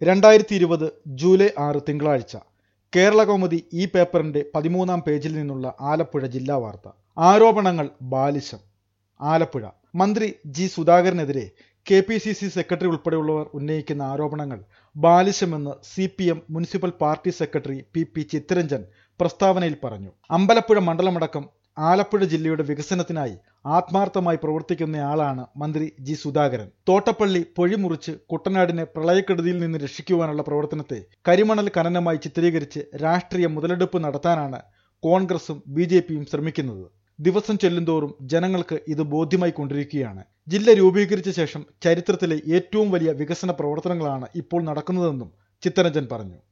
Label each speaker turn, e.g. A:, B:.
A: രണ്ടായിരത്തി ഇരുപത് ജൂലൈ ആറ് തിങ്കളാഴ്ച കേരള കൗമുദി ഈ പേപ്പറിന്റെ പതിമൂന്നാം പേജിൽ നിന്നുള്ള ആലപ്പുഴ ജില്ലാ വാർത്ത ആരോപണങ്ങൾ ബാലിശം ആലപ്പുഴ മന്ത്രി ജി സുധാകരനെതിരെ K P C C secretary ഉൾപ്പെടെയുള്ളവർ ഉന്നയിക്കുന്ന ആരോപണങ്ങൾ ബാലിശമെന്ന് C P M municipal party secretary P P Chittaranjan പ്രസ്താവനയിൽ പറഞ്ഞു അമ്പലപ്പുഴ മണ്ഡലമടക്കം ആലപ്പുഴ ജില്ലയുടെ വികസനത്തിനായി ആത്മാർത്ഥമായി പ്രവർത്തിക്കുന്നയാളാണ് മന്ത്രി ജി സുധാകരൻ തോട്ടപ്പള്ളി പൊഴിമുറിച്ച് കുട്ടനാടിനെ പ്രളയക്കെടുതിയിൽ നിന്ന് രക്ഷിക്കുവാനുള്ള പ്രവർത്തനത്തെ കരിമണൽ ഖനനമായി ചിത്രീകരിച്ച് രാഷ്ട്രീയ മുതലെടുപ്പ് നടത്താനാണ് കോൺഗ്രസും ബി ജെ പിയും ശ്രമിക്കുന്നത് ദിവസം ചെല്ലുന്തോറും ജനങ്ങൾക്ക് ഇത് ബോധ്യമായി കൊണ്ടിരിക്കുകയാണ് ജില്ല രൂപീകരിച്ച ശേഷം ചരിത്രത്തിലെ ഏറ്റവും വലിയ വികസന പ്രവർത്തനങ്ങളാണ് ഇപ്പോൾ നടക്കുന്നതെന്നും ചിത്തരഞ്ജൻ പറഞ്ഞു